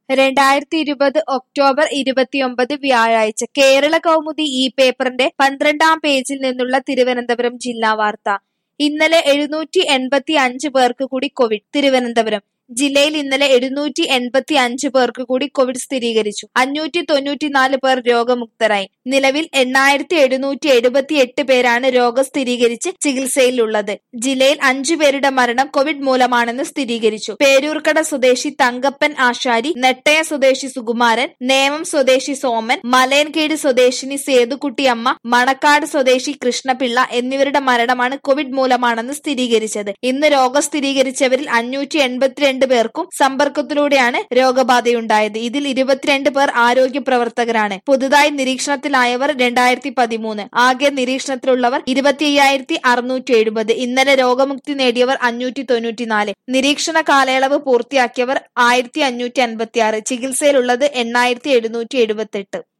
രണ്ടായിരത്തി ഇരുപത് ഒക്ടോബർ ഇരുപത്തിയൊമ്പത് വ്യാഴാഴ്ച കേരള കൗമുദി ഈ പേപ്പറിന്റെ പന്ത്രണ്ടാം പേജിൽ നിന്നുള്ള തിരുവനന്തപുരം ജില്ലാ വാർത്ത ഇന്നലെ എഴുന്നൂറ്റി എൺപത്തി അഞ്ച് പേർക്ക് കൂടി കോവിഡ് തിരുവനന്തപുരം ജില്ലയിൽ ഇന്നലെ എഴുന്നൂറ്റി എൺപത്തി അഞ്ച് പേർക്ക് കൂടി കോവിഡ് സ്ഥിരീകരിച്ചു അഞ്ഞൂറ്റി തൊണ്ണൂറ്റിനാല് പേർ രോഗമുക്തരായി നിലവിൽ എണ്ണായിരത്തി എഴുന്നൂറ്റി എഴുപത്തി എട്ട് പേരാണ് രോഗം സ്ഥിരീകരിച്ച് ചികിത്സയിലുള്ളത് ജില്ലയിൽ അഞ്ചു പേരുടെ മരണം കോവിഡ് മൂലമാണെന്ന് സ്ഥിരീകരിച്ചു പേരൂർക്കട സ്വദേശി തങ്കപ്പൻ ആശാരി നെട്ടയ സ്വദേശി സുകുമാരൻ നേമം സ്വദേശി സോമൻ മലയൻകീട് സ്വദേശിനി സേതുകുട്ടിയമ്മ മണക്കാട് സ്വദേശി കൃഷ്ണപിള്ള എന്നിവരുടെ മരണമാണ് കോവിഡ് മൂലമാണെന്ന് സ്ഥിരീകരിച്ചത് ഇന്ന് രോഗം സ്ഥിരീകരിച്ചവരിൽ അഞ്ഞൂറ്റി എൺപത്തിരണ്ട് പേർക്കും സമ്പർക്കത്തിലൂടെയാണ് രോഗബാധയുണ്ടായത് ഇതിൽ ഇരുപത്തിരണ്ട് പേർ ആരോഗ്യ പ്രവർത്തകരാണ് പുതുതായി നിരീക്ഷണത്തിലായവർ രണ്ടായിരത്തി പതിമൂന്ന് ആകെ നിരീക്ഷണത്തിലുള്ളവർ ഇരുപത്തി അയ്യായിരത്തി അറുന്നൂറ്റി എഴുപത് ഇന്നലെ രോഗമുക്തി നേടിയവർ അഞ്ഞൂറ്റി തൊണ്ണൂറ്റിനാല് നിരീക്ഷണ കാലയളവ് പൂർത്തിയാക്കിയവർ ആയിരത്തി അഞ്ഞൂറ്റി അൻപത്തി ആറ് ചികിത്സയിലുള്ളത് എണ്ണായിരത്തി എഴുന്നൂറ്റി എഴുപത്തി എട്ട്